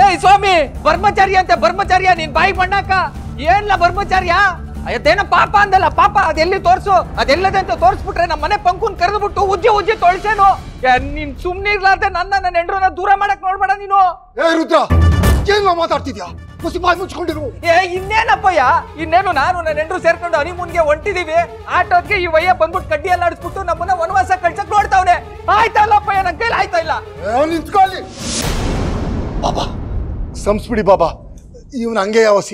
ಏಯ್ ಸ್ವಾಮಿ ಬ್ರಹ್ಮಚಾರಿ ಅಂತೆ ಬ್ರಹ್ಮಚಾರ್ಯ ನೀನ್ ಬಾಯಿ ಬಣ್ಣಾಕ ಏನ್ಲ ಬ್ರಹ್ಮಚಾರ್ಯ ಅದೇನ ಪಾಪ ಅಂದಲ್ಲ ಪಾಪ ಅದೆಲ್ಲಿ ತೋರ್ಸು ಅದೆಲ್ಲದೆ ಅಂತ ತೋರ್ಸ್ಬಿಟ್ರೆ ನಮ್ಮ ಮನೆ ಪಂಕುನ್ ಕರೆದ್ಬಿಟ್ಟು ಉಜ್ಜಿ ಉಜ್ಜಿ ತೊಳ್ಸೇನು ಏ, ನೀನ್ ಸುಮ್ನೆ ಇರ್ಲಾರ್ದೆ ನನ್ನ ನನ್ನ ನೆಂಡ್ರನ್ನ ದೂರ ಮಾಡಕ್ ನೋಡ್ಬೇಡ ನೀನು ಏ ರುದ್ರ ಏನ್ ಮಾತಾಡ್ತಿದ್ಯಾ ಮುಸಿ ಬಾಯಿ ಮುಚ್ಕೊಂಡಿರು ಏ ಇನ್ನೇನಪ್ಪಯ್ಯ ಇನ್ನೇನು ನಾನು ನನ್ನ ನೆಂಡ್ರು ಸೇರ್ಕೊಂಡು ಹನಿಮೂನ್ಗೆ ಹೊಂಟಿದೀವಿ ಆಟೋದ್ಗೆ ಈ ವಯ್ಯ ಬಂದ್ಬಿಟ್ಟು ಕಡ್ಡಿ ಎಲ್ಲ ಆಡಿಸ್ಬಿಟ್ಟು ನಮ್ಮನ್ನ ವನವಾಸ ಕಳ್ಸಕ್ ನೋಡ್ತಾವ್ನೆ ಆಯ್ತಲ್ಲಪ್ಪಯ್ಯ ನನ್ ಕೈಲಿ ಆಯ್ತಾ ಇಲ್ಲ ಏ, ನಿಂತ್ಕೊಳ್ಳಿ ಬಾಬಾ ಸಂಸ್ಬಿಡಿ ಬಾಬಾ ಇವನ್ ಹಂಗೆ ಯಾವಸಿ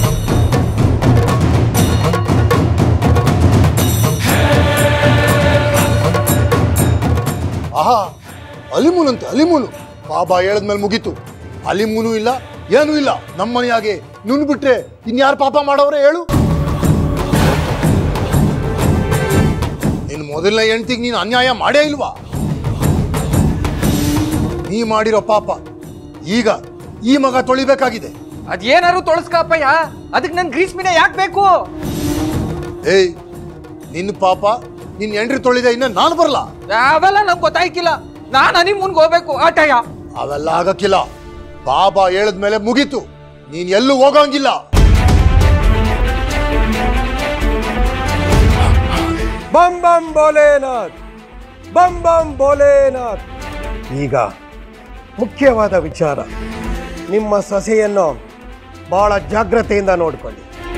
ಆಹಾ ಅಲಿಮೂನಂತೆ ಅಲಿಮೂನು ಬಾಬಾ ಹೇಳದ್ಮೇಲೆ ಮುಗೀತು ಅಲಿಮೂನು ಇಲ್ಲ ಏನೂ ಇಲ್ಲ ನಮ್ಮನೆಯಾಗೆ ನುನ್ ಬಿಟ್ರೆ ಇನ್ಯಾರು ಪಾಪ ಮಾಡವ್ರೆ ಹೇಳು ನಿನ್ ಮೊದಲನೇ ಹೆಂಡ್ತಿಗೆ ನೀನು ಅನ್ಯಾಯ ಮಾಡೇ ಇಲ್ವಾ ನೀ ಮಾಡಿರೋ ಪಾಪ ಈಗ ಈ ಮಗ ತೊಳಿಬೇಕಾಗಿದೆ ಅದೇನಾರು ತೊಳಸ್ಕಪ್ಪಯ್ಯ ಅದಕ್ಕೆ ನನ್ ಗ್ರೀಸ್ಮಿನ ಯಾಕೆ ಬೇಕು ಏಯ್ ನಿನ್ನ ಪಾಪ ನಿನ್ ಎಂಡ್ರಿ ತೊಳಿದೆ ಇನ್ನ ನಾನು ಬರಲ್ಲ ಅವೆಲ್ಲ ನಂಗೆ ಗೊತ್ತಾಯ್ಕಿಲ್ಲ ನಾನು ಹನಿಮೂನ್ಗೆ ಹೋಗ್ಬೇಕು ಆಟಯ್ಯ ಅವೆಲ್ಲ ಆಗಕ್ಕಿಲ್ಲ ಬಾಬಾ ಹೇಳದ್ಮೇಲೆ ಮುಗೀತು ನೀನ್ ಎಲ್ಲೂ ಹೋಗಂಗಿಲ್ಲ ಬಂ ಬಂ ಭೋಲೇನಾಥ್ ಬಂ ಬಂ ಭೋಲೇನಾಥ್ ಈಗ ಮುಖ್ಯವಾದ ವಿಚಾರ ನಿಮ್ಮ ಸೊಸೆಯನ್ನು ಬಹಳ ಜಾಗ್ರತೆಯಿಂದ ನೋಡ್ಕೊಳ್ಳಿ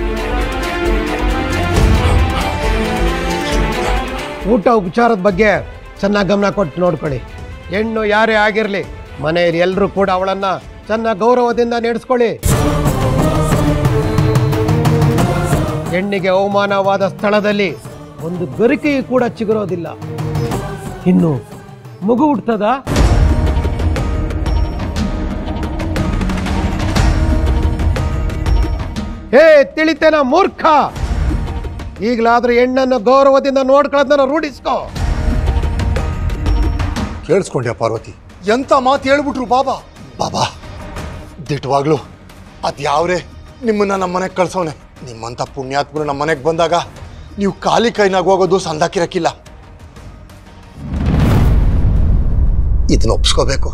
ಊಟ ಉಪಚಾರದ ಬಗ್ಗೆ ಚೆನ್ನಾಗಿ ಗಮನ ಕೊಟ್ಟು ನೋಡ್ಕೊಳ್ಳಿ ಹೆಣ್ಣು ಯಾರೇ ಆಗಿರಲಿ ಮನೆಯಲ್ಲಿ ಎಲ್ಲರೂ ಕೂಡ ಅವಳನ್ನ ಚೆನ್ನಾಗಿ ಗೌರವದಿಂದ ನಡೆಸ್ಕೊಳ್ಳಿ ಹೆಣ್ಣಿಗೆ ಅವಮಾನವಾದ ಸ್ಥಳದಲ್ಲಿ ಒಂದು ಗರಿಕೆಯು ಕೂಡ ಚಿಗುರೋದಿಲ್ಲ ಇನ್ನು ಮಗು ಹುಟ್ಟದ ಹೇ ತಿಳಿತೇನ ಮೂರ್ಖ ಈಗಲಾದ್ರೂ ಹೆಣ್ಣನ್ನು ಗೌರವದಿಂದ ನೋಡ್ಕೊಳ್ಳೋದನ್ನ ರೂಢಿಸ್ಕೋ ಕೇಳಿಸ್ಕೊಂಡ್ಯಾ ಪಾರ್ವತಿ ಎಂತ ಮಾತು ಹೇಳ್ಬಿಟ್ರು ಬಾಬಾ ಬಾಬಾ ದಿಟ್ಟವಾಗ್ಲು ಅದ್ಯಾವ್ರೆ ನಿಮ್ಮನ್ನ ನಮ್ಮ ಮನೆಗೆ ಕಳ್ಸೋನೆ ನಿಮ್ಮಂತ ಪುಣ್ಯಾತ್ಮರು ನಮ್ಮ ಮನೆಗೆ ಬಂದಾಗ ನೀವು ಖಾಲಿ ಕೈನಾಗ ಹೋಗೋದು ಸಂದಾಕಿರಕ್ಕಿಲ್ಲ ಇದನ್ನ ಒಪ್ಸ್ಕೋಬೇಕು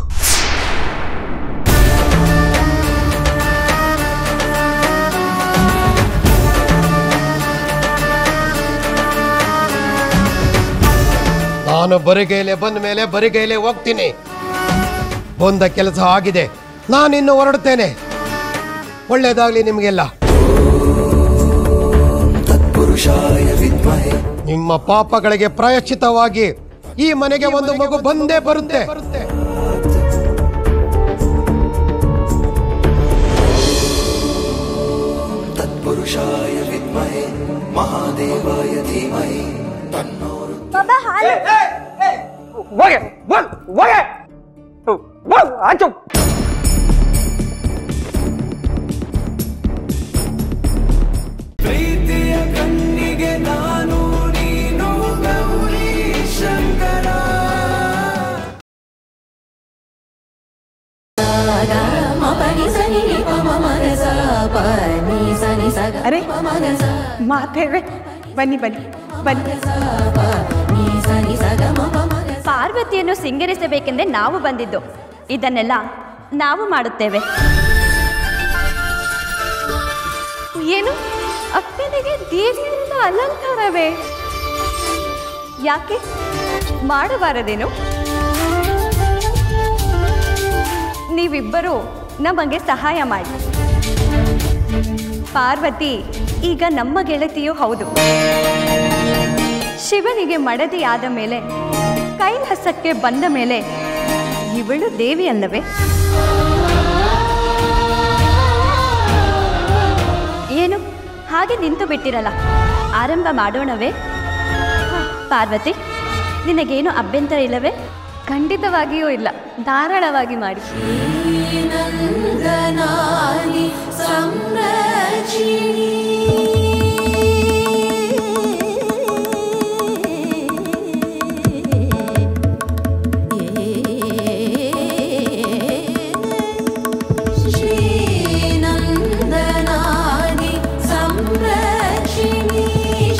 ನಾನು ಬರಿಗೈಲೆ ಬಂದ ಮೇಲೆ ಬರಿಗೈಲೆ ಹೋಗ್ತೀನಿ ಬಂದ ಕೆಲಸ ಆಗಿದೆ ನಾನಿನ್ನು ಹೊರಡ್ತೇನೆ ಒಳ್ಳೇದಾಗ್ಲಿ ನಿಮಗೆಲ್ಲ ನಿಮ್ಮ ಪಾಪಗಳಿಗೆ ಪ್ರಾಯಶ್ಚಿತವಾಗಿ ಈ ಮನೆಗೆ ಒಂದು ಮಗು ಬಂದೇ ಬರುತ್ತೆ ಬಾಬಾ ಹಾಲು ಹೋಗೆ ಹೋಗ್ ಹೋಗೆ ಹೋಗ್ ಆಚು ಪ್ರೀತಿಯ ಕಣ್ಣಿಗೆ ನಾನು ನೀನು ಗೌರಿ ಶಂಕರ ಅರೆ ಮಾತೇವೆ ಬನ್ನಿ ಬನ್ನಿ ಬನ್ನಿ ಪಾರ್ವತಿಯನ್ನು ಸಿಂಗರಿಸಬೇಕೆಂದೇ ನಾವು ಬಂದಿದ್ದು ಇದನ್ನೆಲ್ಲ ನಾವು ಮಾಡುತ್ತೇವೆ ಏನು ಅಪ್ಪನಿಗೆ ದೇವಿಯರಿಂದ ಅಲಂಕಾರವೇ ಯಾಕೆ ಮಾಡಬಾರದೇನು ನೀವಿಬ್ಬರು ನಮಗೆ ಸಹಾಯ ಮಾಡಿ ಪಾರ್ವತಿ ಈಗ ನಮ್ಮ ಗೆಳತಿಯೂ ಹೌದು ಶಿವನಿಗೆ ಮಡದಿ ಆದ ಮೇಲೆ ಕೈಲಾಸಕ್ಕೆ ಬಂದ ಮೇಲೆ ಇವಳು ದೇವಿ ಅಲ್ಲವೇ ಏನು ಹಾಗೆ ನಿಂತು ಬಿಟ್ಟಿರಲ್ಲ ಆರಂಭ ಮಾಡೋಣವೇ ಪಾರ್ವತಿ ನಿನಗೇನು ಅಭ್ಯಂತರ ಇಲ್ಲವೇ ಖಂಡಿತವಾಗಿಯೂ ಇಲ್ಲ ಧಾರಾಳವಾಗಿ ಮಾಡಿ ಶ್ರೀನಂದನಾದಿ ಸಂರಕ್ಷಿಣಿ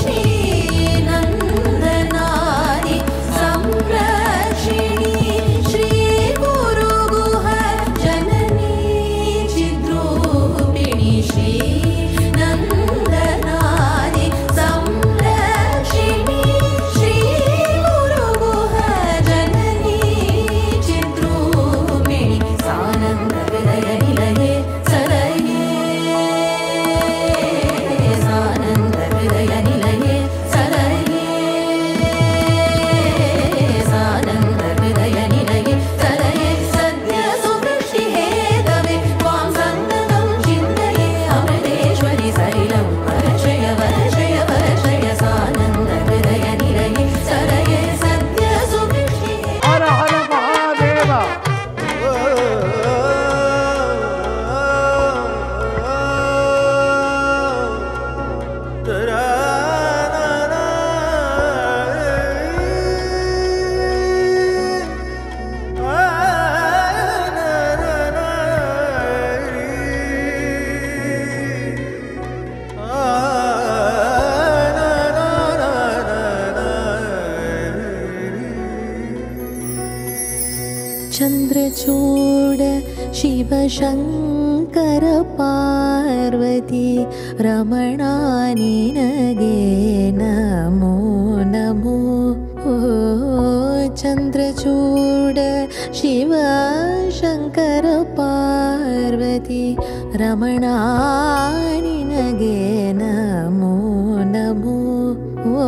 ಶ್ರೀನಂದನಾದಿ ಸಂರಕ್ಷಿಣಿ ಶ್ರೀ ಗುರು ಗುಹ ಜನನಿ चन्द्रचूड शिवशङ्कर पार्वती रमणा निनगे नमो नमो ओ चन्द्रचूड शिवशङ्कर पार्वती रमणा निनगे नमो नमो ओ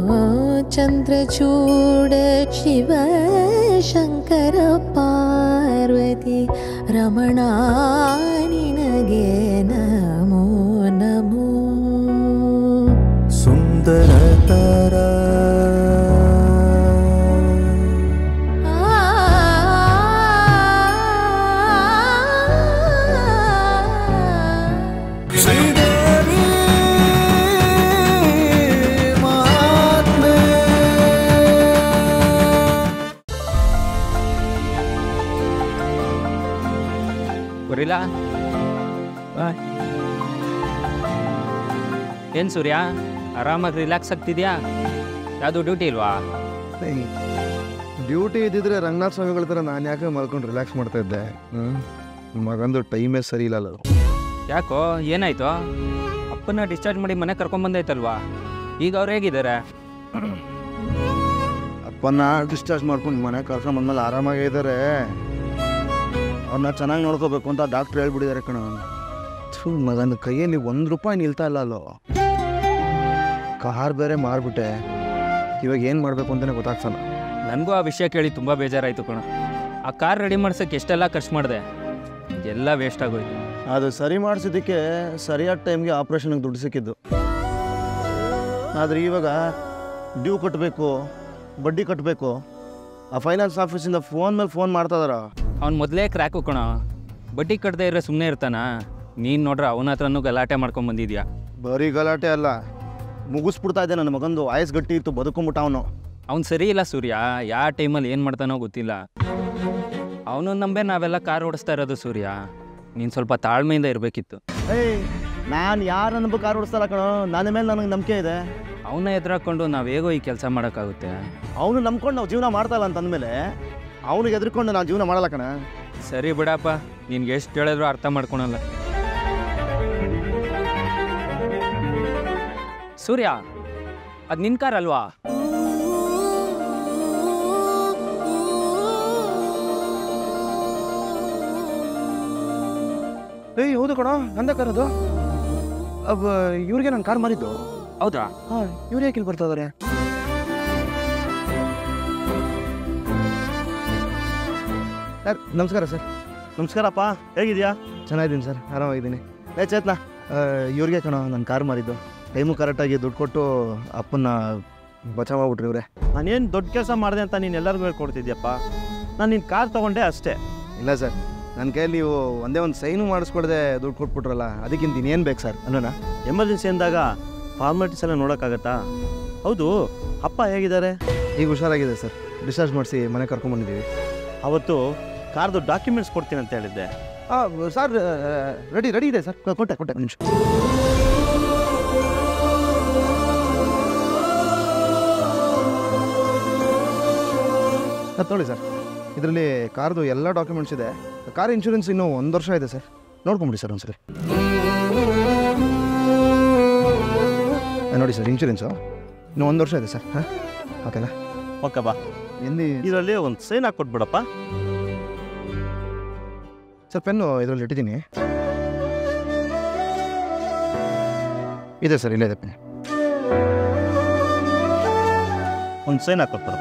चन्द्रचूड शिव शङ्कर पार्वती रमणा निनगे नमो नमो ಸುಂದರತರ ಶ್ರೀದೇವಿ ಮಹಾತ್ಮೆ ಗೊರಿಲ್ಲ ಏನು ಸೂರ್ಯ ಆರಾಮಾಗಿ ರಿಲ್ಯಾಕ್ಸ್ ಆಗ್ತಿದ್ಯಾ ಯಾವುದು ಡ್ಯೂಟಿ ಇಲ್ವಾ ಡ್ಯೂಟಿ ಇದ್ದಿದ್ರೆ ರಂಗನಾಥ್ ಸ್ವಾಮಿಗಳ ಥರ ನಾನು ಯಾಕೆ ಮಲ್ಕೊಂಡು ರಿಲ್ಯಾಕ್ಸ್ ಮಾಡ್ತಾ ಇದ್ದೆ ಹ್ಞೂ ಮಗಂದು ಟೈಮೇ ಸರಿ ಇಲ್ಲ ಅದು ಯಾಕೋ ಏನಾಯ್ತು ಅಪ್ಪನ ಡಿಸ್ಚಾರ್ಜ್ ಮಾಡಿ ಮನೆ ಕರ್ಕೊಂಬಂದೈತಲ್ವಾ ಈಗ ಅವ್ರು ಹೇಗಿದ್ದಾರೆ ಅಪ್ಪನ ಡಿಸ್ಚಾರ್ಜ್ ಮಾಡ್ಕೊಂಡು ಮನೆ ಕರ್ಕೊಂಡು ಬಂದ್ಮೇಲೆ ಆರಾಮಾಗೇ ಇದ್ದಾರೆ ಅವ್ರನ್ನ ಚೆನ್ನಾಗಿ ನೋಡ್ಕೋಬೇಕು ಅಂತ ಡಾಕ್ಟ್ರ್ ಹೇಳ್ಬಿಟ್ಟಿದ್ದಾರೆ ಕಣ ಥೂ ಮಗನ ಕೈಯಲ್ಲಿ ಒಂದು ರೂಪಾಯಿ ನಿಲ್ತಾ ಇಲ್ಲ ಅಲ್ಲೋ ಕಾರ್ ಬೇರೆ ಮಾರ್ಬಿಟ್ಟೆ ಇವಾಗ ಏನು ಮಾಡಬೇಕು ಅಂತಲೇ ಗೊತ್ತಾಗ್ತಾನ ನನಗೂ ಆ ವಿಷಯ ಕೇಳಿ ತುಂಬ ಬೇಜಾರಾಯಿತು ಕಣ ಆ ಕಾರ್ ರೆಡಿ ಮಾಡ್ಸೋಕ್ಕೆ ಎಷ್ಟೆಲ್ಲ ಖರ್ಚು ಮಾಡಿದೆ ಎಲ್ಲ ವೇಸ್ಟ್ ಆಗೋಯ್ತು ಅದು ಸರಿ ಮಾಡಿಸಿದ್ದಕ್ಕೆ ಸರಿಯಾದ ಟೈಮ್ಗೆ ಆಪ್ರೇಷನ್ಗೆ ದುಡ್ಡು ಸಿಕ್ಕಿದ್ದು ಆದರೆ ಇವಾಗ ಡ್ಯೂ ಕಟ್ಟಬೇಕು ಬಡ್ಡಿ ಕಟ್ಟಬೇಕು ಆ ಫೈನಾನ್ಸ್ ಆಫೀಸಿಂದ ಫೋನ್ ಮೇಲೆ ಫೋನ್ ಮಾಡ್ತಾ ಇದಾರ ಅವ್ನು ಮೊದಲೇ ಕ್ರ್ಯಾಕು ಕಣ ಬಡ್ಡಿ ಕಟ್ಟದೆ ಇರೋ ಸುಮ್ಮನೆ ಇರ್ತಾನ ನೀನು ನೋಡ್ರೆ ಅವನ ಹತ್ರನೂ ಗಲಾಟೆ ಮಾಡ್ಕೊಂಡು ಬಂದಿದ್ಯಾ ಬರೀ ಗಲಾಟೆ ಅಲ್ಲ ಮುಗಿಸ್ಬಿಡ್ತಾ ಇದ್ದೆ ನನ್ನ ಮಗಂದು ಆಯಸ್ ಗಟ್ಟಿ ಇತ್ತು ಬದುಕೊಂಬಿಟ್ಟ ಅವನು ಅವ್ನು ಸರಿ ಇಲ್ಲ ಸೂರ್ಯ ಯಾವ ಟೈಮಲ್ಲಿ ಏನು ಮಾಡ್ತಾನೋ ಗೊತ್ತಿಲ್ಲ ಅವನು ನಂಬೆ ನಾವೆಲ್ಲ ಕಾರ್ ಓಡಿಸ್ತಾ ಇರೋದು ಸೂರ್ಯ ನೀನು ಸ್ವಲ್ಪ ತಾಳ್ಮೆಯಿಂದ ಇರಬೇಕಿತ್ತು ಏಯ್ ನಾನು ಯಾರು ಅನ್ಬೇಕು ಕಾರ್ ಓಡಿಸ್ತಾರ ಕಣೋ ನನ್ನ ಮೇಲೆ ನನಗೆ ನಂಬಿಕೆ ಇದೆ ಅವನ್ನ ಎದುರಾಕೊಂಡು ನಾವು ಹೇಗೋ ಈ ಕೆಲಸ ಮಾಡೋಕ್ಕಾಗುತ್ತೆ ಅವನು ನಂಬ್ಕೊಂಡು ನಾವು ಜೀವನ ಮಾಡ್ತಾ ಇಲ್ಲ ಅಂತಂದಮೇಲೆ ಅವನಿಗೆ ಎದ್ರುಕೊಂಡು ನಾವು ಜೀವನ ಮಾಡಲ್ಲ ಕಣ ಸರಿ ಬಿಡಪ್ಪ ನಿನ್ಗೆ ಎಷ್ಟು ಹೇಳಿದ್ರು ಅರ್ಥ ಮಾಡ್ಕೊಳಲ್ಲ ಸೂರ್ಯ ಅದು ನಿನ್ ಕಾರ್ ಅಲ್ವಾ ಏಯ್ ಹೌದು ಕಣೋ ನಂದ ಕಾರ್ ಅದು ಅಬ್ಬ ಇವ್ರಿಗೆ ನಾನು ಕಾರ್ ಮಾರಿದ್ದು ಹೌದಾ ಹಾಂ ಇವ್ರು ಯಾಕೆ ಇಲ್ಲಿ ಬರ್ತಾ ಇದಾರೆ ಸರ್ ನಮಸ್ಕಾರ ಸರ್ ನಮಸ್ಕಾರಪ್ಪ ಹೇಗಿದ್ಯಾ ಚೆನ್ನಾಗಿದ್ದೀನಿ ಸರ್ ಆರಾಮಾಗಿದ್ದೀನಿ ಏ ಚೇತ್ನ ಇವ್ರಿಗೆ ಕಣೋ ನನ್ನ ಕಾರ್ ಮಾರಿದ್ದು ಟೈಮು ಕರೆಕ್ಟಾಗಿ ದುಡ್ಡು ಕೊಟ್ಟು ಅಪ್ಪನ್ನ ಬಚಾವ್ ಮಾಡ್ಬಿಟ್ರಿ ಇವ್ರೆ ನಾನೇನು ದೊಡ್ಡ ಕೆಲಸ ಮಾಡಿದೆ ಅಂತ ನೀನು ಎಲ್ಲರಿಗೂ ಹೇಳ್ಕೊಡ್ತಿದ್ಯಪ್ಪ ನಾನು ನಿನ್ನ ಕಾರ್ ತೊಗೊಂಡೆ ಅಷ್ಟೇ ಇಲ್ಲ ಸರ್ ನನ್ನ ಕೈಯಲ್ಲಿ ನೀವು ಒಂದೇ ಒಂದು ಸೈನು ಮಾಡಿಸ್ಕೊಡ್ದೆ ದುಡ್ಡು ಕೊಟ್ಬಿಟ್ರಲ್ಲ ಅದಕ್ಕಿಂತ ಇನ್ನೇನು ಬೇಕು ಸರ್ ಅಲ್ಲೋಣ ಎಮರ್ಜೆನ್ಸಿ ಅಂದಾಗ ಫಾರ್ಮಾಲಿಟೀಸ್ ಎಲ್ಲ ನೋಡೋಕ್ಕಾಗತ್ತಾ ಹೌದು ಅಪ್ಪ ಹೇಗಿದ್ದಾರೆ ಈಗ ಹುಷಾರಾಗಿದೆ ಸರ್ ಡಿಸ್ಚಾರ್ಜ್ ಮಾಡಿಸಿ ಮನೆ ಕರ್ಕೊಂಬಂದಿದ್ದೀವಿ ಅವತ್ತು ಕಾರ್ದು ಡಾಕ್ಯುಮೆಂಟ್ಸ್ ಕೊಡ್ತೀನಿ ಅಂತ ಹೇಳಿದ್ದೆ ಹಾಂ ಸರ್ ರೆಡಿ ರೆಡಿ ಇದೆ ಸರ್ ಕೊಟ್ಟೆ ಕೊಟ್ಟೆ ನಿಮಿಷ ಅದು ತೊಗೊಳ್ಳಿ ಸರ್ ಇದರಲ್ಲಿ ಕಾರ್ದು ಎಲ್ಲ ಡಾಕ್ಯುಮೆಂಟ್ಸ್ ಇದೆ ಕಾರ್ ಇನ್ಶೂರೆನ್ಸ್ ಇನ್ನೂ ಒಂದು ವರ್ಷ ಇದೆ ಸರ್ ನೋಡ್ಕೊಂಬಿಡಿ ಸರ್ ಒಂದ್ಸರಿ ಆ, ನೋಡಿ ಸರ್ ಇನ್ಶೂರೆನ್ಸು ಇನ್ನೂ ಒಂದು ವರ್ಷ ಇದೆ ಸರ್ ಹಾಂ ಓಕೆನಾ ಓಕೆ ಬಾ ಎಂದಿ ಇದರಲ್ಲಿ ಒಂದು ಸೈನ್ ಹಾಕ್ಕೊಟ್ಬಿಡಪ್ಪ ಸರ್ ಪೆನ್ನು ಇದರಲ್ಲಿ ಇಟ್ಟಿದ್ದೀನಿ ಇದೆ ಸರ್ ಇಲ್ಲೇ ಇದೆ ಪೆನ್ ಒಂದು ಸೈನ್ ಹಾಕ್ಕೊಟ್ಬಿಡು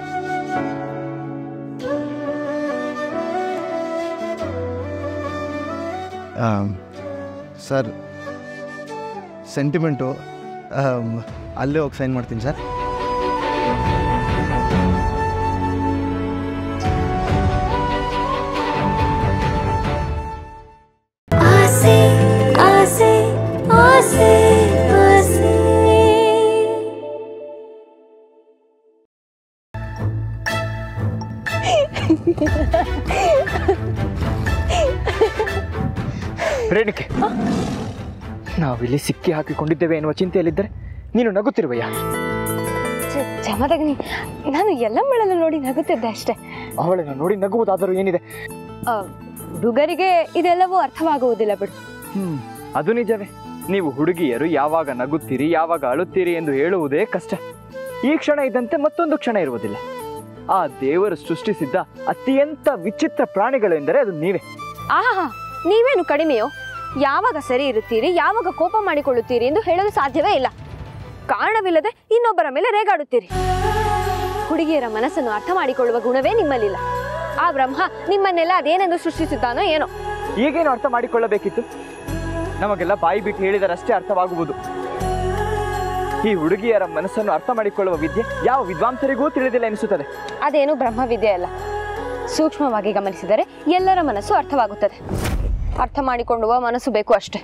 ಸರ್ ಸೆಂಟಿಮೆಂಟು ಅಲ್ಲೇ ಹೋಗಿ ಸೈನ್ ಮಾಡ್ತೀನಿ ಸರ್ ಆಸೆ ಆಸೆ ಆಸೆ ಆಸೆ ರೇಣುಕೆ ನಾವಿಲ್ಲಿ ಸಿಕ್ಕಿ ಹಾಕಿಕೊಂಡಿದ್ದೇವೆ ಎನ್ನುವ ಚಿಂತೆಯಲ್ಲಿದ್ದರೆ ನೀನು ನಗುತ್ತಿರುವೆಯಾ ಜಮದಗ್ನಿ ನಾನು ಎಲ್ಲ ಮಳೆಲ್ಲ ನೋಡಿ ನಗುತ್ತಿದ್ದೆ ಅಷ್ಟೇ ಅವಳನ್ನು ನೋಡಿ ನಗುವುದಾದರೂ ಏನಿದೆ ಆ, ಹುಡುಗರಿಗೆ ಇದೆಲ್ಲವೂ ಅರ್ಥವಾಗುವುದಿಲ್ಲ ಬಿಡು ಹ್ಮ್ ಅದು ನಿಜವೇ ನೀವು ಹುಡುಗಿಯರು ಯಾವಾಗ ನಗುತ್ತೀರಿ ಯಾವಾಗ ಅಳುತ್ತೀರಿ ಎಂದು ಹೇಳುವುದೇ ಕಷ್ಟ ಈ ಕ್ಷಣ ಇದ್ದಂತೆ ಮತ್ತೊಂದು ಕ್ಷಣ ಇರುವುದಿಲ್ಲ ಆ ದೇವರು ಸೃಷ್ಟಿಸಿದ್ದ ಅತ್ಯಂತ ವಿಚಿತ್ರ ಪ್ರಾಣಿಗಳೆಂದರೆ ಅದು ನೀವೇ ಆಹಾ ನೀವೇನು ಕಡಿಮೆಯೋ ಯಾವಾಗ ಸರಿ ಇರುತ್ತೀರಿ ಯಾವಾಗ ಕೋಪ ಮಾಡಿಕೊಳ್ಳುತ್ತೀರಿ ಎಂದು ಹೇಳಲು ಸಾಧ್ಯವೇ ಇಲ್ಲ ಕಾರಣವಿಲ್ಲದೆ ಇನ್ನೊಬ್ಬರ ಮೇಲೆ ರೇಗಾಡುತ್ತೀರಿ ಹುಡುಗಿಯರ ಮನಸ್ಸನ್ನು ಅರ್ಥ ಮಾಡಿಕೊಳ್ಳುವ ಗುಣವೇ ನಿಮ್ಮಲ್ಲಿಲ್ಲ ಆ ಬ್ರಹ್ಮ ನಿಮ್ಮನ್ನೆಲ್ಲ ಅದೇನೆಂದು ಸೃಷ್ಟಿಸಿದ್ದಾನೋ ಏನೋ ಈಗೇನು ಅರ್ಥ ಮಾಡಿಕೊಳ್ಳಬೇಕಿತ್ತು ನಮಗೆಲ್ಲ ಬಾಯಿ ಬಿಟ್ಟು ಹೇಳಿದರಷ್ಟೇ ಅರ್ಥವಾಗುವುದು ಈ ಹುಡುಗಿಯರ ಮನಸ್ಸನ್ನು ಅರ್ಥ ಮಾಡಿಕೊಳ್ಳುವ ವಿದ್ಯೆ ಯಾವ ವಿದ್ವಾಂಸರಿಗೂ ತಿಳಿದಿಲ್ಲ ಎನಿಸುತ್ತದೆ ಅದೇನು ಬ್ರಹ್ಮವಿದ್ಯೆ ಅಲ್ಲ ಸೂಕ್ಷ್ಮವಾಗಿ ಗಮನಿಸಿದರೆ ಎಲ್ಲರ ಮನಸ್ಸು ಅರ್ಥವಾಗುತ್ತದೆ ಅರ್ಥ ಮಾಡಿಕೊಳ್ಳುವ ಮನಸ್ಸು ಬೇಕು ಅಷ್ಟೇ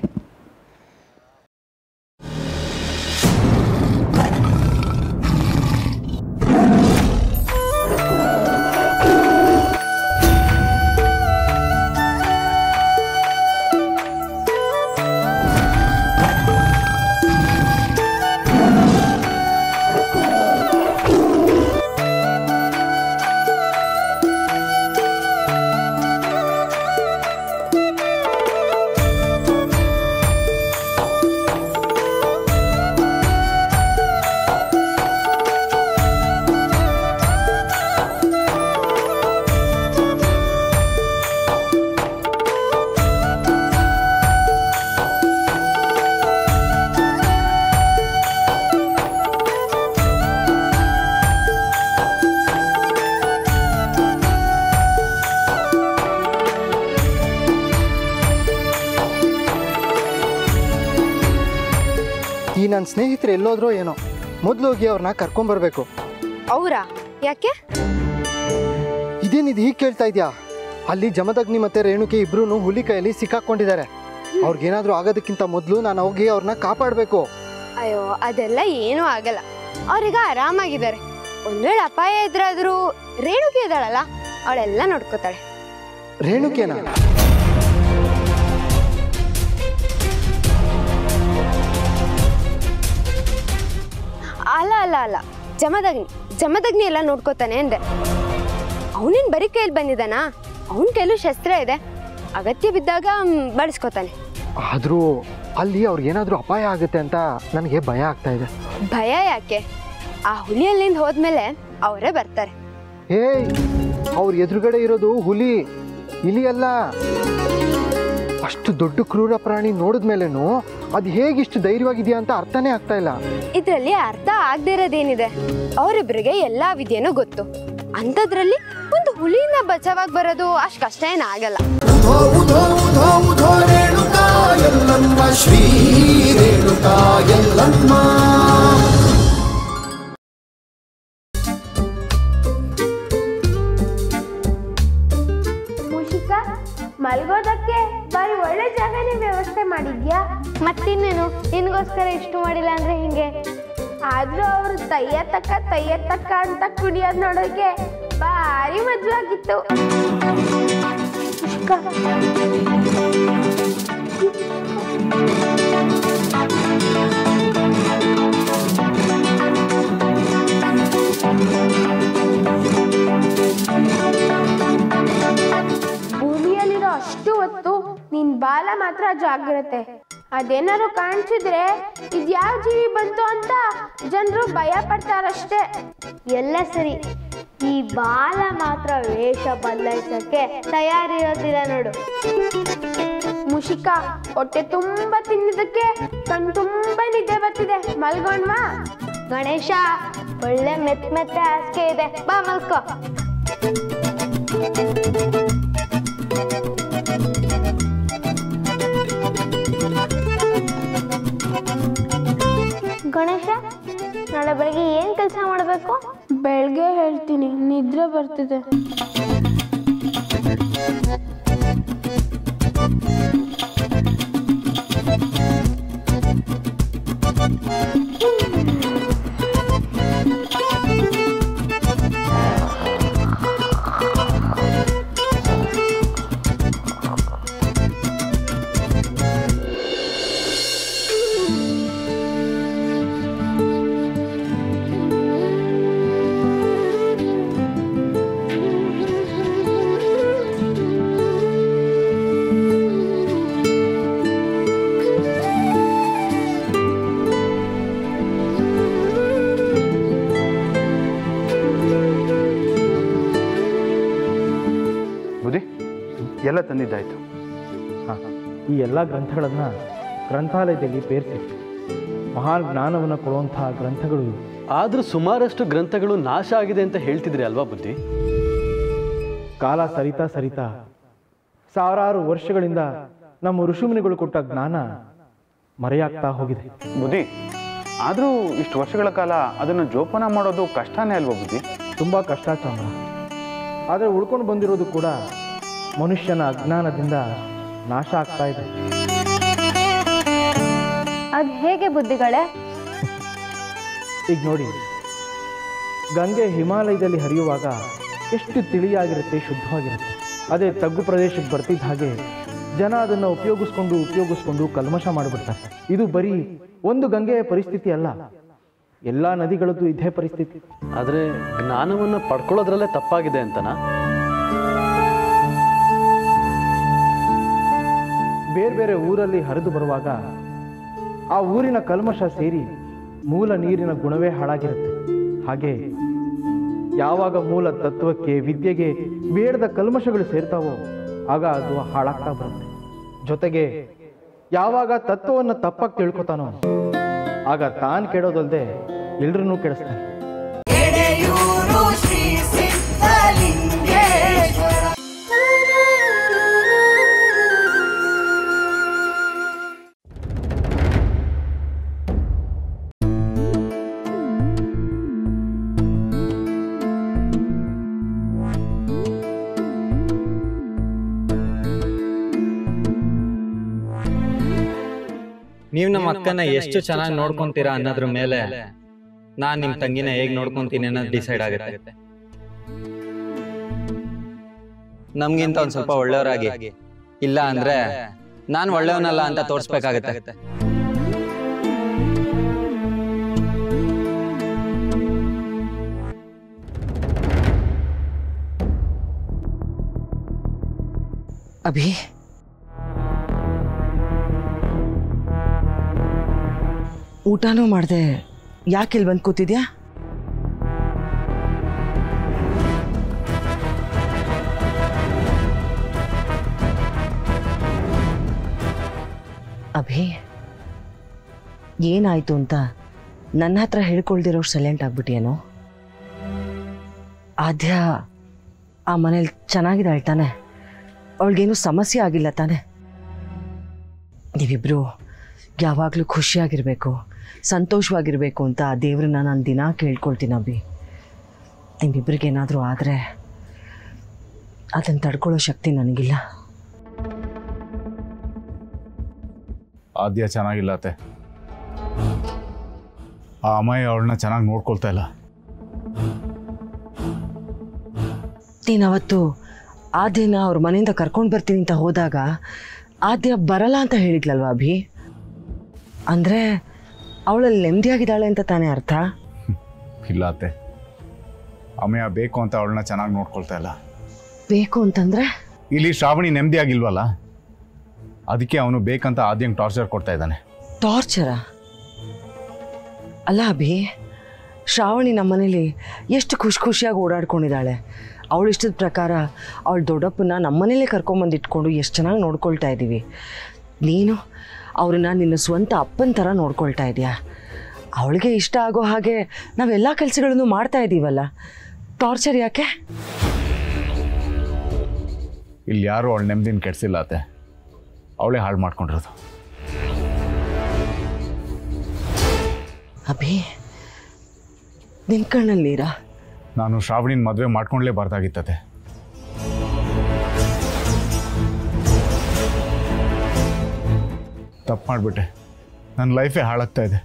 ಈ ನನ್ನ ಸ್ನೇಹಿತರು ಎಲ್ಲೋದ್ರೋ ಏನೋ ಮೊದಲು ಹೋಗಿ ಅವ್ರನ್ನ ಕರ್ಕೊಂಬರ್ಬೇಕು ಅವರಾ ಯಾಕೆ ಇದೇನಿದು ಹೀಗೆ ಕೇಳ್ತಾ ಇದೆಯಾ ಅಲ್ಲಿ ಜಮದಗ್ನಿ ಮತ್ತೆ ರೇಣುಕೆ ಇಬ್ರು ಹುಲಿ ಕೈಯಲ್ಲಿ ಸಿಕ್ಕಾಕೊಂಡಿದ್ದಾರೆ ಅವ್ರಿಗೇನಾದ್ರೂ ಆಗೋದಕ್ಕಿಂತ ಮೊದಲು ನಾನು ಹೋಗಿ ಅವ್ರನ್ನ ಕಾಪಾಡಬೇಕು ಅಯ್ಯೋ ಅದೆಲ್ಲ ಏನೂ ಆಗಲ್ಲ ಅವ್ರೀಗ ಆರಾಮಾಗಿದ್ದಾರೆ ಒಂದ್ ವೇಳೆ ಅಪಾಯ ಎದುರಾದ್ರೂ ರೇಣುಕೆ ಇದ್ದಾಳಲ್ಲ ಅವಳೆಲ್ಲ ನೋಡ್ಕೋತಾಳೆ ರೇಣುಕೆನಾ ಅಲ್ಲ ಅಲ್ಲ ಅಲ್ಲ ಜಮದಗ್ನಿ ಜಮದಗ್ನಿ ಎಲ್ಲ ನೋಡ್ಕೋತಾನೆ ಅಂದೆ ಅವನೇನ್ ಬರೀ ಕೈಯಲ್ಲಿ ಬಂದಿದ್ದಾನ ಅವನ ಕೈಲೂ ಶಸ್ತ್ರ ಇದೆ ಅಗತ್ಯ ಬಿದ್ದಾಗ ಮ್, ಬಳಸ್ಕೊತಾನೆ ಆದರೂ ಅಲ್ಲಿ ಅವ್ರಿಗೇನಾದ್ರೂ ಅಪಾಯ ಆಗುತ್ತೆ ಅಂತ ನನಗೆ ಭಯ ಆಗ್ತಾ ಇದೆ ಭಯ ಯಾಕೆ ಆ ಹುಲಿ ಅಲ್ಲಿಂದ ಹೋದ್ಮೇಲೆ ಅವರೇ ಬರ್ತಾರೆ ಏಯ್ ಅವ್ರ ಎದುರುಗಡೆ ಇರೋದು ಹುಲಿ ಇಲಿ ಅಲ್ಲ ಅಷ್ಟು ದೊಡ್ಡ ಕ್ರೂರ ಪ್ರಾಣಿ ನೋಡಿದ್ಮೇಲೆನೂ ಅದು ಹೇಗಿಷ್ಟು ಧೈರ್ಯವಾಗಿದೆಯಾ ಅಂತ ಅರ್ಥನೇ ಆಗ್ತಾ ಇಲ್ಲ ಇದ್ರಲ್ಲಿ ಅರ್ಥ ಆಗದೆ ಇರೋದೇನಿದೆ ಅವರಿಬ್ಬರಿಗೆ ಎಲ್ಲಾ ವಿದ್ಯೆನೂ ಗೊತ್ತು ಅಂಥದ್ರಲ್ಲಿ ಒಂದು ಹುಲಿಯಿಂದ ಬಚಾವಾಗಿ ಬರೋದು ಅಷ್ಟು ಕಷ್ಟ ಏನಾಗಲ್ಲ ರೇಣುಕಾ ಎಲ್ಲಮ್ಮ ಶ್ರೀ ರೇಣುಕಾ ಎಲ್ಲಮ್ಮ ಮುಷಿಕ ಮಲ್ಗೋದಕ್ಕೆ ಬಾರಿ ಒಳ್ಳೆ ಜಾಗನೇ ವ್ಯವಸ್ಥೆ ಮಾಡಿದ್ಯಾ ಮತ್ತಿನ್ನೇನು ನಿನ್ಗೋಸ್ಕರ ಇಷ್ಟು ಮಾಡಿಲ್ಲ ಅಂದ್ರೆ ಹಿಂಗೆ ಆದ್ರೂ ಅವರು ತಯ್ಯ ತಕ್ಕ ತಯ್ಯ ತಕ್ಕ ಅಂತ ಕುಣಿಯೋದ್ ನೋಡೋಕೆ ಭಾರಿ ಮಜಾ ಆಗಿತ್ತು ಮುಷಿಕ ಭೂಮಿಯಲ್ಲಿರೋ ಅಷ್ಟು ಹೊತ್ತು ನಿನ್ ಬಾಲ ಮಾತ್ರ ಜಾಗ್ರತೆ ಅದೇನಾದ್ರು ಕಾಣಿಸಿದ್ರೆ ಇದ್ಯಾವ ಜೀವಿ ಬಂತು ಅಂತ ಜನರು ಭಯ ಪಡ್ತಾರಷ್ಟೇ ಎಲ್ಲ ಸರಿ ಈ ಬಾಲ ಮಾತ್ರ ವೇಷ ಬದಲಾಯಿಸಕ್ಕೆ ತಯಾರಿರೋದಿಲ್ಲ ನೋಡು ಮುಷಿಕ ಹೊಟ್ಟೆ ತುಂಬಾ ತಿನ್ನಿದ್ದಕ್ಕೆ ಕಣ್ ತುಂಬಾ ನಿದ್ದೆ ಬರ್ತಿದೆ ಮಲ್ಗೋಣ್ವಾ ಗಣೇಶ ಒಳ್ಳೆ ಮೆತ್ ಮೆತ್ತೆ ಹಾಸಿಗೆ ಇದೆ ಬಾ ಮಲ್ಕೋ ಗಣೇಶ ನಾಳೆ ಬೆಳಗ್ಗೆ ಏನ್ ಕೆಲಸ ಮಾಡಬೇಕು ಬೆಳಗ್ಗೆ ಹೇಳ್ತೀನಿ ನಿದ್ರೆ ಬರ್ತಿದೆ ಈ ಎಲ್ಲ ಗ್ರಂಥಗಳನ್ನು ಗ್ರಂಥಾಲಯದಲ್ಲಿ ಪೇರಿಸಿ ಮಹಾನ್ ಜ್ಞಾನವನ್ನು ಕೊಡುವಂತಹ ಗ್ರಂಥಗಳು ಇವು. ಆದರೂ ಸುಮಾರಷ್ಟು ಗ್ರಂಥಗಳು ನಾಶ ಆಗಿದೆ ಅಂತ ಹೇಳ್ತಿದ್ರಿ ಅಲ್ವಾ ಬುದ್ಧಿ ಕಾಲ ಸರಿತಾ ಸರಿತಾ ಸಾವಿರಾರು ವರ್ಷಗಳಿಂದ ನಮ್ಮ ಋಷಿಮುನಿಗಳು ಕೊಟ್ಟ ಜ್ಞಾನ ಮರೆಯಾಗ್ತಾ ಹೋಗಿದೆ ಬುದ್ಧಿ ಆದರೂ ಇಷ್ಟು ವರ್ಷಗಳ ಕಾಲ ಅದನ್ನು ಜೋಪಾನ ಮಾಡೋದು ಕಷ್ಟನೇ ಅಲ್ವಾ ಬುದ್ಧಿ ತುಂಬ ಕಷ್ಟ ಚಾಮ ಆದರೆ ಉಳ್ಕೊಂಡು ಬಂದಿರೋದು ಕೂಡ ಮನುಷ್ಯನ ಅಜ್ಞಾನದಿಂದ ನಾಶ ಆಗ್ತಾ ಇದೆ ಅದು ಹೇಗೆ ಬುದ್ಧಿಗಳೇ ಈಗ ನೋಡಿ ಗಂಗೆ ಹಿಮಾಲಯದಲ್ಲಿ ಹರಿಯುವಾಗ ಎಷ್ಟು ತಿಳಿಯಾಗಿರುತ್ತೆ ಶುದ್ಧವಾಗಿರುತ್ತೆ ಅದೇ ತಗ್ಗು ಪ್ರದೇಶಕ್ಕೆ ಬರ್ತಿದ್ದ ಹಾಗೆ ಜನ ಅದನ್ನು ಉಪಯೋಗಿಸ್ಕೊಂಡು ಉಪಯೋಗಿಸ್ಕೊಂಡು ಕಲ್ಮಶ ಮಾಡಿಬಿಡ್ತಾರೆ ಇದು ಬರೀ ಒಂದು ಗಂಗೆಯ ಪರಿಸ್ಥಿತಿ ಅಲ್ಲ ಎಲ್ಲ ನದಿಗಳದ್ದು ಇದೇ ಪರಿಸ್ಥಿತಿ ಆದರೆ ಜ್ಞಾನವನ್ನು ಪಡ್ಕೊಳ್ಳೋದ್ರಲ್ಲೇ ತಪ್ಪಾಗಿದೆ ಅಂತನಾ ಬೇರೆ ಬೇರೆ ಊರಲ್ಲಿ ಹರಿದು ಬರುವಾಗ ಆ ಊರಿನ ಕಲ್ಮಶ ಸೇರಿ ಮೂಲ ನೀರಿನ ಗುಣವೇ ಹಾಳಾಗಿರುತ್ತೆ ಹಾಗೆ ಯಾವಾಗ ಮೂಲ ತತ್ವಕ್ಕೆ ವಿದ್ಯೆಗೆ ಬೇಡದ ಕಲ್ಮಶಗಳು ಸೇರ್ತಾವೋ ಆಗ ಅದು ಹಾಳಾಗ್ತಾ ಬರುತ್ತೆ ಜೊತೆಗೆ ಯಾವಾಗ ತತ್ವವನ್ನು ತಪ್ಪಾಗಿ ತಿಳ್ಕೊತಾನೋ ಆಗ ತಾನು ಕೆಡೋದಲ್ದೆ ಎಲ್ರನ್ನೂ ಕೆಡಿಸ್ತಾನೆ ಎಡೆಯೂರು ಶ್ರೀ ಸಿದ್ಧಲಿಂಗೇಶ್ವರ ನೀವು ನಮ್ಮ ಅಕ್ಕನ ಎಷ್ಟು ಚೆನ್ನಾಗಿ ನೋಡ್ಕೊಂತೀರಾ ಅನ್ನೋದ್ರ ಮೇಲೆ ನಾನ್ ನಿಮ್ ತಂಗಿನ ಹೇಗ್ ನೋಡ್ಕೊಂತೀನಿ ಅನ್ನೋದು ಡಿಸೈಡ್ ಆಗುತ್ತೆ ನಮ್ಗಿಂತ ಒಂದ್ ಸ್ವಲ್ಪ ಒಳ್ಳೆಯವರಾಗಿ ಇಲ್ಲ ಅಂದ್ರೆ ನಾನ್ ಒಳ್ಳೆಯವನಲ್ಲ ಅಂತ ತೋರ್ಸ್ಬೇಕಾಗತ್ತೆ ಅಭಿ ಊಟನೂ ಮಾಡಿದೆ ಯಾಕೆ ಇಲ್ಲಿ ಬಂದು ಕೂತಿದ್ಯಾ ಅಭಿ ಏನಾಯ್ತು ಅಂತ ನನ್ನ ಹತ್ರ ಹೇಳ್ಕೊಳ್ದಿರೋ ಸೈಲೆಂಟ್ ಆಗ್ಬಿಟ್ಟಿಯೇನೋ ಆದ್ಯ ಆ ಮನೇಲಿ ಚೆನ್ನಾಗಿದ್ದಾಳೆ ತಾನೆ ಅವಳಿಗೇನು ಸಮಸ್ಯೆ ಆಗಿಲ್ಲ ತಾನೆ ನೀವಿಬ್ರು ಯಾವಾಗಲೂ ಖುಷಿಯಾಗಿರಬೇಕು ಸಂತೋಷವಾಗಿರಬೇಕು ಅಂತ ಆ ದೇವ್ರನ್ನ ನಾನು ದಿನ ಕೇಳ್ಕೊಳ್ತೀನಿ ಅಭಿ ನಿಮ್ಮಿಬ್ರಿಗೇನಾದರೂ ಆದರೆ ಅದನ್ನು ತಡ್ಕೊಳ್ಳೋ ಶಕ್ತಿ ನನಗಿಲ್ಲ ಆದ್ಯ ಚೆನ್ನಾಗಿಲ್ಲ ಅತ್ತೆ ಆ ಅಮ್ಮಾಯಿ ಅವಳನ್ನ ಚೆನ್ನಾಗಿ ನೋಡ್ಕೊಳ್ತಾ ಇಲ್ಲ ನೀನವತ್ತು ಆದ್ಯನ ಅವ್ರ ಮನೆಯಿಂದ ಕರ್ಕೊಂಡು ಬರ್ತೀನಿ ಅಂತ ಹೋದಾಗ ಆದ್ಯ ಬರಲ್ಲ ಅಂತ ಹೇಳಿದ್ಲಲ್ವಾ ಅಭಿ ಅಂದರೆ ಅವಳಲ್ಲಿ ನೆಮ್ಮದಿಯಾಗಿದ್ದಾಳೆ ಅಂತ ತಾನೇ ಅರ್ಥ ಇಲ್ಲ ಅತ್ತೆ ಅಮ್ಮಯ್ಯ ಬೇಕು ಅಂತ ಅವಳನ್ನ ಚೆನ್ನಾಗಿ ನೋಡ್ಕೊಳ್ತಾ ಇಲ್ಲ ಬೇಕು ಅಂತಂದರೆ ಇಲ್ಲಿ ಶ್ರಾವಣಿ ನೆಮ್ಮದಿ ಆಗಿಲ್ವಲ್ಲ ಅದಕ್ಕೆ ಅವನು ಬೇಕಂತ ಆದ್ಯಂಗೆ ಟಾರ್ಚರ್ ಕೊಡ್ತಾ ಇದ್ದಾನೆ ಟಾರ್ಚರಾ ಅಲ್ಲ ಅಭಿ ಶ್ರಾವಣಿ ನಮ್ಮನೇಲಿ ಎಷ್ಟು ಖುಷಿ ಖುಷಿಯಾಗಿ ಓಡಾಡ್ಕೊಂಡಿದ್ದಾಳೆ ಅವಳ ಇಷ್ಟದ ಪ್ರಕಾರ ಅವಳ ದೊಡ್ಡಪ್ಪನ ನಮ್ಮನೇಲೇ ಕರ್ಕೊಂಬಂದು ಇಟ್ಕೊಂಡು ಎಷ್ಟು ಚೆನ್ನಾಗಿ ನೋಡ್ಕೊಳ್ತಾ ಇದ್ದೀವಿ ನೀನು ಅವ್ರನ್ನ ನಿನ್ನ ಸ್ವಂತ ಅಪ್ಪನ ಥರ ನೋಡ್ಕೊಳ್ತಾ ಇದೀಯಾ ಅವಳಿಗೆ ಇಷ್ಟ ಆಗೋ ಹಾಗೆ ನಾವೆಲ್ಲ ಕೆಲಸಗಳನ್ನು ಮಾಡ್ತಾ ಇದ್ದೀವಲ್ಲ ಟಾರ್ಚರ್ ಯಾಕೆ ಇಲ್ಲಿ ಯಾರೂ ಅವಳ ನೆಮ್ಮದಿನ ಕೆಡಿಸಿಲ್ಲ ಅತ್ತೆ ಅವಳೇ ಹಾಳು ಮಾಡ್ಕೊಂಡಿರೋದು ಅಭಿ ನಿನ್ನ ಕಣ್ಣಲ್ಲಿ ನೀರಾ ನಾನು ಶ್ರಾವಣಿನ ಮದುವೆ ಮಾಡ್ಕೊಂಡ್ಲೇಬಾರ್ದಾಗಿತ್ತತೆ ತಪ್ಪು ಮಾಡಿಬಿಟ್ಟೆ ನನ್ನ ಲೈಫೇ ಹಾಳಾಗ್ತಾ ಇದೆ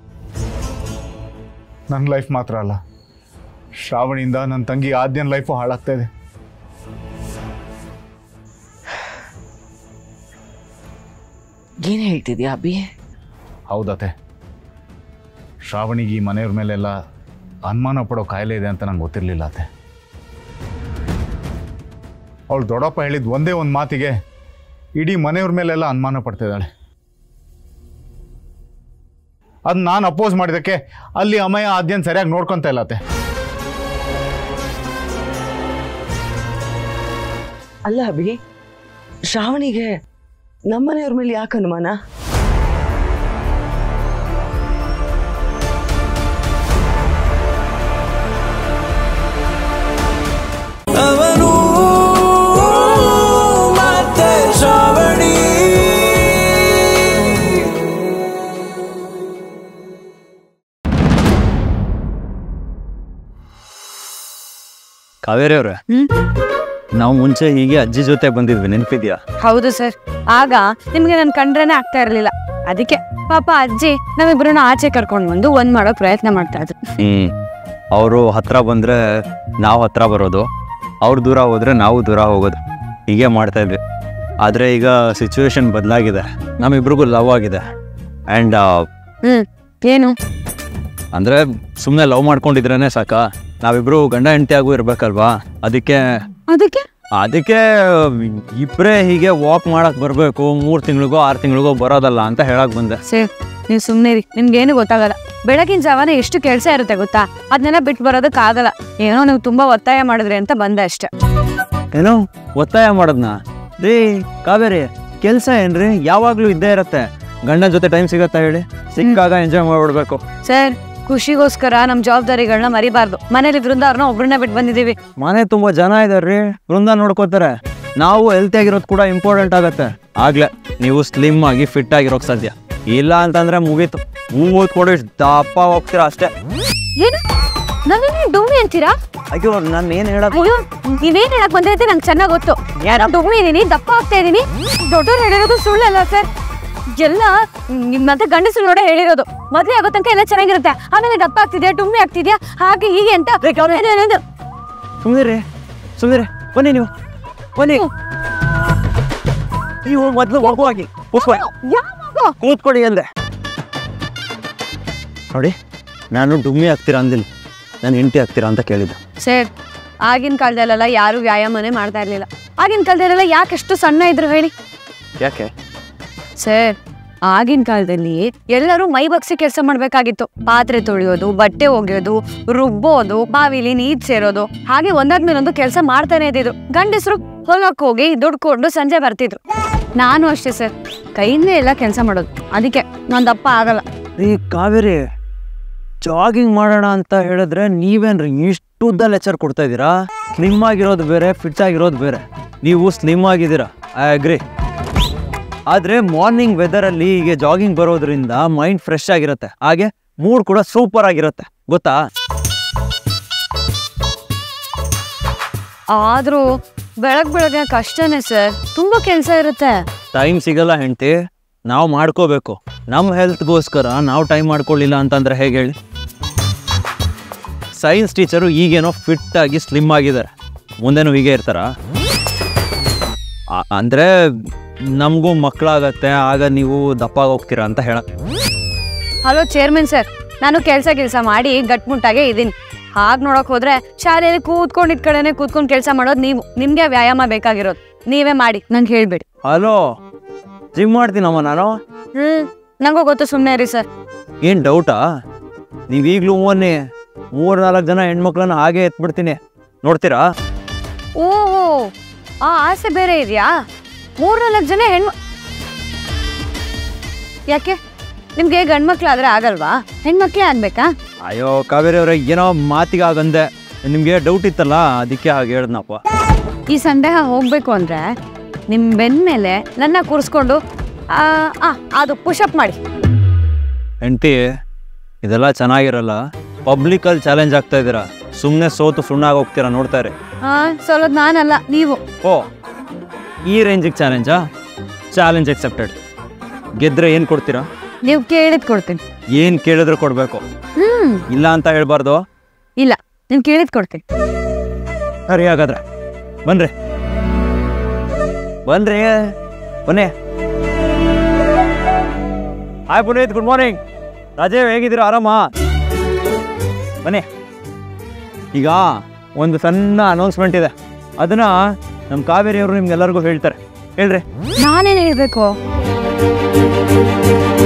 ನನ್ನ ಲೈಫ್ ಮಾತ್ರ ಅಲ್ಲ ಶ್ರಾವಣಿಯಿಂದ ನನ್ನ ತಂಗಿ ಆದ್ಯನ ಲೈಫು ಹಾಳಾಗ್ತಾ ಇದೆ ಏನು ಹೇಳ್ತಿದ್ಯಾ ಅಭಿ ಹೌದತೆ ಶ್ರಾವಣಿಗೆ ಈ ಮನೆಯವ್ರ ಮೇಲೆಲ್ಲ ಅನುಮಾನ ಪಡೋ ಕಾಯಿಲೆ ಇದೆ ಅಂತ ನಂಗೆ ಗೊತ್ತಿರಲಿಲ್ಲ ಅತ್ತೆ ಅವಳು ದೊಡ್ಡಪ್ಪ ಹೇಳಿದ ಒಂದೇ ಒಂದು ಮಾತಿಗೆ ಇಡೀ ಮನೆಯವ್ರ ಮೇಲೆಲ್ಲ ಅನುಮಾನ ಪಡ್ತಿದ್ದಾಳೆ ಅದು ನಾನು ಅಪೋಸ್ ಮಾಡಿದ್ದಕ್ಕೆ ಅಲ್ಲಿ ಅಮಯ ಆದ್ಯನ್ ಸರಿಯಾಗಿ ನೋಡ್ಕೊತ ಇಲ್ಲ ಅತ್ತೆ ಅಲ್ಲ ಅಭಿ ಶ್ರಾವಣಿಗೆ ನಮ್ಮನೆಯವ್ರ ಮೇಲೆ ಯಾಕೆ ಅನುಮಾನ ಅವನು ಮತ್ತೆ ಶ್ರಾವಣಿ ಕಾವೇರಿ ಅವ್ರೆ ನಾವು ಮುಂಚೆ ಹೀಗೆ ಅಜ್ಜಿ ಜೊತೆ ಬಂದಿದ್ವಿ ನೆನಪಿದ್ಯಾ ಹೌದು ಸರ್ ಆಗ ನಿಮ್ಗೆ ನನ್ ಕಂಡ್ರೇನೆ ಆಗ್ತಾ ಇರ್ಲಿಲ್ಲ ಅದಕ್ಕೆ ಪಾಪ ಅಜ್ಜಿ ನಾವಿಬ್ರನ್ನ ಆಚೆ ಕರ್ಕೊಂಡು ಬಂದು ಒಂದ್ ಮಾಡೋ ಪ್ರಯತ್ನ ಮಾಡ್ತಾ ಇದ್ರು ಹ್ಮ್ ಅವರು ಹತ್ರ ಬಂದ್ರೆ ನಾವು ಹತ್ರ ಬರೋದು ಅವ್ರು ದೂರ ಹೋದ್ರೆ ನಾವು ದೂರ ಹೋಗೋದು ಹೀಗೆ ಮಾಡ್ತಾ ಇದ್ವಿ ಆದರೆ ಈಗ ಸಿಚುವೇಶನ್ ಬದಲಾಗಿದೆ ನಮ್ಮಿಬ್ರಿಗೂ ಲವ್ ಆಗಿದೆ ಆ್ಯಂಡ್ ಹ್ಮ್ ಏನು ಅಂದರೆ ಸುಮ್ಮನೆ ಲವ್ ಮಾಡ್ಕೊಂಡಿದ್ರೇನೆ ಸಾಕ ನಾವಿಬ್ರು ಗಂಡ ಹೆಂಡತಿ ಆಗು ಇರ್ಬೇಕಲ್ವಾ ಅದಕ್ಕೆ ಅದಕ್ಕೆ ಅದಕ್ಕೆ ಇಬ್ಬರೇ ಹೀಗೆ ವಾಕ್ ಮಾಡಕ್ ಬರಬೇಕು ಮೂರು ತಿಂಗಳಿಗೋ ಆರು ತಿಂಗಳಿಗೋ ಬರೋದಲ್ಲ ಅಂತ ಹೇಳಕ್ ಬಂದೆ ಸರ್ ನೀವು ಸುಮ್ಮನೆ ರೀ ನಿಮ್ಗೇನು ಗೊತ್ತಾಗಲ್ಲ ಬೆಳಗಿನ ಜಾವನ ಎಷ್ಟು ಕೆಲಸ ಇರುತ್ತೆ ಗೊತ್ತಾ ಅದನ್ನೆಲ್ಲ ಬಿಟ್ಟು ಬರೋದಕ್ಕಾಗಲ್ಲ ಏನೋ ನೀವು ತುಂಬಾ ಒತ್ತಾಯ ಮಾಡಿದ್ರಿ ಅಂತ ಬಂದೆ ಅಷ್ಟೇ ಏನೋ ಒತ್ತಾಯ ಮಾಡೋದ್ನ ರೀ ಕಾವೇರಿ ಕೆಲಸ ಏನ್ರಿ ಯಾವಾಗ್ಲೂ ಇದ್ದೇ ಇರತ್ತೆ ಗಂಡನ ಜೊತೆ ಟೈಮ್ ಸಿಗತ್ತಾ ಹೇಳಿ ಸಿಕ್ಕಾಗ ಎಂಜಾಯ್ ಮಾಡ್ಬಿಡ್ಬೇಕು ಸರ್ ಖುಷಿಗೋಸ್ಕರ ನಮ್ಮ ಜವಾಬ್ದಾರಿಗಳನ್ನ ಮರಿಬಾರ್ದು ಮನೇಲಿ ವೃಂದ ಅವ್ರನ್ನ ಒಬ್ರನ್ನ ಬಿಟ್ಟು ಬಂದಿದ್ದೀವಿ ಮನೆ ತುಂಬಾ ಜನ ಇದಾರ್ರಿ ಬೃಂದ ನೋಡ್ಕೋತಾರೆ ನಾವು ಹೆಲ್ತಿ ಆಗಿರೋದು ಕೂಡ ಇಂಪಾರ್ಟೆಂಟ್ ಆಗತ್ತೆ ಆಗ್ಲೇ ನೀವು ಸ್ಲಿಮ್ ಆಗಿ ಫಿಟ್ ಆಗಿರೋಕ್ ಸಾಧ್ಯ ಇಲ್ಲ ಅಂತಂದ್ರೆ ಮುಗೀತು ಹೂ ಓದ್ಕೊಂಡು ಇಷ್ಟು ದಪ್ಪ ಹೋಗ್ತೀರಾ ಅಷ್ಟೇ ಏನು ನನ್ನನ್ನೇ ಡುಮ್ಮಿ ಅಂತೀರಾ ಅಯ್ಯೋ ನಾನು ಏನು ಹೇಳೋದು ಅಯ್ಯೋ ನೀವೇನ್ ಹೇಳಕ್ ಬಂದ್ರೆ ಅಂತ ನಂಗೆ ಚೆನ್ನಾಗ್ ಗೊತ್ತು ನಾನು ಡುಮ್ಮಿ ಇದೀನಿ ದಪ್ಪ ಆಗ್ತಾ ಇದೀನಿ ದೊಡ್ಡವ್ರು ಹೇಳಿರೋದು ಸುಳ್ಳಲ್ಲ ಸರ್ ಎಲ್ಲ ನಿಮ್ಮಂತ ಗಂಡಸರು ನೋಡೇ ಹೇಳಿರೋದು ಮದ್ವೆ ಆಗೋ ತನಕ ಎಲ್ಲ ಚೆನ್ನಾಗಿರುತ್ತೆ ಆಮೇಲೆ ದಪ್ಪ ಆಗ್ತಿದ್ಯಾ ಡುಮ್ಮಿ ಆಗ್ತಿದ್ಯಾ ಹಾಗೆ ಹೀಗೆ ಅಂತ ಏನೇನೇನು- ಸುಮ್ಮನೆ ಸುಮ್ಮನೆ ಬನ್ನಿ ನೀವು ಬನ್ನಿ ನೀವು ಮೊದಲು ಹೋಗುವಾಗಿ ಕೂತ್ಕೊಳ್ಳಿ ಯಾವಾಗ ಕೂತ್ಕೊಳ್ಳಿ ಅಂದೆ ನೋಡಿ ನಾನು ಡುಮ್ಮಿ ಆಗ್ತೀರಾ ಅಂದಿಲ್ಲ ನಾನು ಹೆಂಡತಿ ಆಗ್ತೀರಾ ಅಂತ ಕೇಳಿದ್ದೆ ಸರ್ ಆಗಿನ ಕಾಲದಲ್ಲೆಲ್ಲ ಯಾರು ವ್ಯಾಯಾಮನೇ ಮಾಡ್ತಾ ಇರ್ಲಿಲ್ಲ ಆಗಿನ ಕಾಲದಲ್ಲೆಲ್ಲ ಯಾಕೆಷ್ಟು ಸಣ್ಣ ಇದ್ರು ಹೇಳಿ ಯಾಕೆ ಸರ್ ಆಗಿನ ಕಾಲದಲ್ಲಿ ಎಲ್ಲರೂ ಮೈ ಬಗ್ಸಿ ಕೆಲಸ ಮಾಡ್ಬೇಕಾಗಿತ್ತು ಪಾತ್ರೆ ತೊಳೆಯೋದು ಬಟ್ಟೆ ಒಗೆಯೋದು ರುಬ್ಬೋದು ಬಾವಿಲಿ ನೀರ್ ಸೇರೋದು ಹಾಗೆ ಒಂದಾದ್ಮೇಲೆ ಒಂದು ಕೆಲಸ ಮಾಡ್ತಾನೆ ಇದ್ದಿದ್ರು ಗಂಡಸರು ಹೊಲಕ್ಕೆ ಹೋಗಿ ದುಡ್ಕೊಂಡು ಸಂಜೆ ಬರ್ತಿದ್ರು ನಾನು ಅಷ್ಟೇ ಸರ್ ಕೈಯಿಂದಲೇ ಎಲ್ಲ ಕೆಲಸ ಮಾಡೋದು ಅದಕ್ಕೆ ನಾನು ದಪ್ಪ ಆಗಲ್ಲ ಈ ಕಾವೇರಿ ಜಾಗಿಂಗ್ ಮಾಡೋಣ ಅಂತ ಹೇಳಿದ್ರೆ ನೀವೇನ್ರಿ ಇಷ್ಟು ಉದ್ದ ಲೆಕ್ಚರ್ ಕೊಡ್ತಾ ಇದ್ದೀರಾ ಸ್ಲಿಮ್ ಆಗಿರೋದು ಬೇರೆ ಫಿಟ್ ಆಗಿರೋದು ಬೇರೆ ನೀವು ಸ್ಲಿಮ್ ಆಗಿದ್ದೀರಾ ಐ ಅಗ್ರಿ ಆದರೆ ಮಾರ್ನಿಂಗ್ ವೆದರಲ್ಲಿ ಹೀಗೆ ಜಾಗಿಂಗ್ ಬರೋದ್ರಿಂದ ಮೈಂಡ್ ಫ್ರೆಶ್ ಆಗಿರುತ್ತೆ ಹಾಗೆ ಮೂಡ್ ಕೂಡ ಸೂಪರ್ ಆಗಿರುತ್ತೆ ಗೊತ್ತಾ ಆದ್ರೂ ಬೆಳಗ್ ಬೆಳಗ್ಗೆ ಕಷ್ಟನೇ ಸರ್ ತುಂಬಾ ಕೆಲಸ ಇರುತ್ತೆ ಟೈಮ್ ಸಿಗಲ್ಲ ಹೆಂಡತಿ ನಾವು ಮಾಡ್ಕೋಬೇಕು ನಮ್ಮ ಹೆಲ್ತ್ಗೋಸ್ಕರ ನಾವು ಟೈಮ್ ಮಾಡ್ಕೊಳ್ಳಿಲ್ಲ ಅಂತಂದ್ರೆ ಹೇಗೆ ಹೇಳಿ ಸೈನ್ಸ್ ಟೀಚರು ಈಗೇನೋ ಫಿಟ್ ಆಗಿ ಸ್ಲಿಮ್ ಆಗಿದ್ದಾರೆ ಮುಂದೆನೂ ಹೀಗೆ ಇರ್ತಾರ ಅಂದರೆ ನಮಗೂ ಮಕ್ಕಳಾಗತ್ತೆ ಆಗ ನೀವು ದಪ್ಪಾಗಿ ಹೋಗ್ತೀರಾ ಅಂತ ಹೇಳಕ್ಕೆ ಹಲೋ ಚೇರ್ಮನ್ ಸರ್ ನಾನು ಕೆಲಸ ಕೆಲಸ ಮಾಡಿ ಗಟ್ಮುಟ್ಟಾಗೆ ಇದ್ದೀನಿ ಹಾಗೆ ನೋಡಕ್ ಹೋದ್ರೆ ಶಾಲೆಯಲ್ಲಿ ಕೂತ್ಕೊಂಡಿದ್ ಕಡೆನೆ ಕೂತ್ಕೊಂಡು ಕೆಲಸ ಮಾಡೋದು ನೀವು ನಿಮ್ಗೆ ವ್ಯಾಯಾಮ ಬೇಕಾಗಿರೋದು ನೀವೇ ಮಾಡಿ ನಂಗೆ ಹೇಳ್ಬೇಡಿ ಹಲೋ ಜಿಮ್ ಮಾಡ್ತೀನಮ್ಮ ನಾನು ಹ್ಮ್ ನಂಗೂ ಗೊತ್ತು ಸುಮ್ಮನೆ ರೀ ಸರ್ ಏನು ಡೌಟಾ ನೀವು ಈಗಲೂ ಮೊನ್ನೆ ಮೂರು ನಾಲ್ಕು ಜನ ಹೆಣ್ಮಕ್ಳನ್ನ ಹಾಗೆ ಎತ್ಬಿಡ್ತೀನಿ ನೋಡ್ತೀರಾ ಓಹೋ ಆ ಆಸೆ ಬೇರೆ ಇದೆಯಾ ಮೂರ್ನಾಲ್ಕು ಜನ ಹೆಣ್ಣು ಯಾಕೆ ನಿಮ್ಗೆ ಗಂಡ್ಮಕ್ಳಾದ್ರೆ ಆಗಲ್ವಾ ಹೆಣ್ಮಕ್ಳೇ ಆಗ್ಬೇಕಾ ಅಯ್ಯೋ ಕಾವೇರಿ ಅವರೇ ಏನೋ ಮಾತಿಗೆ ಆಗಂದೆ ನಿಮಗೆ ಡೌಟ್ ಇತ್ತಲ್ಲ ಅದಕ್ಕೆ ಹಾಗೆ ಹೇಳ್ದನಪ್ಪ ಈ ಸಂದೇಹ ಹೋಗ್ಬೇಕು ಅಂದ್ರೆ ನಿಮ್ ಬೆನ್ ಮೇಲೆ ನನ್ನ ಕೂರಿಸ್ಕೊಂಡು ಆ, ಆ, ಅದು ಪುಷಪ್ ಮಾಡಿ ಹೆಂಡತಿ ಇದೆಲ್ಲ ಚೆನ್ನಾಗಿರಲ್ಲ ಪಬ್ಲಿಕಲ್ಲಿ ಚಾಲೆಂಜ್ ಆಗ್ತಾ ಇದ್ದೀರಾ ಸುಮ್ಮನೆ ಸೋತು ಸುಣ್ಣಾಗಿ ಹೋಗ್ತೀರಾ ನೋಡ್ತಾರೆ ಹಾ ಸೋಲೋದ್ ನಾನಲ್ಲ ನೀವು ಓ ಈ ರೇಂಜಿಗೆ ಚಾಲೆಂಜಾ ಚಾಲೆಂಜ್ ಅಕ್ಸೆಪ್ಟೆಡ್ ಗೆದ್ರೆ ಏನು ಕೊಡ್ತೀರಾ ನೀವು ಕೇಳಿದ್ ಕೊಡ್ತೀನಿ ಏನು ಕೇಳಿದ್ರೆ ಕೊಡಬೇಕು ಹ್ಮ್ ಇಲ್ಲ ಅಂತ ಹೇಳ್ಬಾರ್ದು ಇಲ್ಲ ನೀವು ಕೇಳಿದ್ ಕೊಡ್ತೀನಿ ಸರಿ ಹಾಗಾದ್ರೆ ಬನ್ರಿ ಬನ್ರಿ ಬನ್ನಿ hi Puneeth good morning Rajeev ಹೇಗಿದ್ದೀರಾ ಆರಾಮ ಬನ್ನಿ ಈಗ ಒಂದು ಸಣ್ಣ ಅನೌನ್ಸ್ಮೆಂಟ್ ಇದೆ ಅದನ್ನ ನಮ್ಮ ಕಾವೇರಿ ಅವರು ನಿಮ್ಗೆಲ್ಲರಿಗೂ ಹೇಳ್ತಾರೆ ಹೇಳ್ರಿ ನಾನೇನು ಹೇಳ್ಬೇಕು